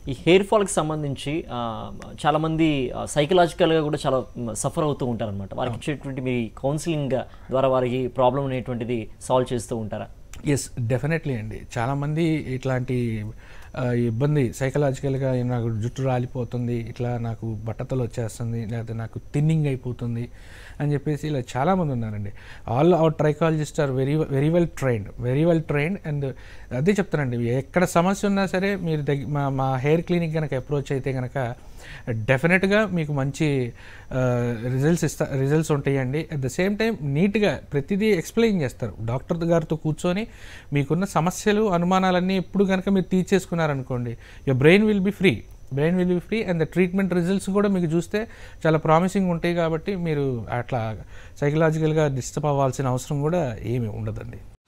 ఈ హెయిర్ ఫాల్కి సంబంధించి ఆ, చాలామంది సైకలాజికల్గా కూడా చాలా సఫర్ అవుతూ ఉంటారనమాట వారికి ఇచ్చేటువంటి మీ కౌన్సిలింగ్ ద్వారా వారికి ప్రాబ్లం అనేటువంటిది సాల్వ్ చేస్తూ ఉంటారా ఎస్ డెఫినెట్లీ అండి చాలామంది ఇట్లాంటి ఆ, ఇబ్బంది సైకలాజికల్గా నాకు జుట్టు రాలిపోతుంది ఇట్లా నాకు బట్టతలు వచ్చేస్తుంది లేకపోతే నాకు థిన్నింగ్ అయిపోతుంది అని చెప్పేసి ఇలా చాలామంది ఉన్నారండి all our trichologist are very very well trained very well trained and అదే చెప్తానండి ఎక్కడ సమస్య ఉన్నా సరే మీరు దగ్గ మా మా హెయిర్ క్లినిక్ కనుక అప్రోచ్ అయితే కనుక డెఫినెట్గా మీకు మంచి రిజల్ట్స్ ఇస్తా రిజల్ట్స్ ఉంటాయండి అట్ ద సేమ్ టైం నీట్గా ప్రతిదీ ఎక్స్ప్లెయిన్ చేస్తారు డాక్టర్ గారితో కూర్చొని మీకున్న సమస్యలు అనుమానాలన్నీ ఎప్పుడు కనుక మీరు తీర్చేసుకున్నారనుకోండి your brain will be free brain will be free and the treatment results కూడా మీకు చూస్తే చాలా ప్రామిసింగ్ ఉంటాయి కాబట్టి మీరు అట్లా సైకలాజికల్గా డిస్టర్బ్ అవ్వాల్సిన అవసరం కూడా ఏమీ ఉండదండి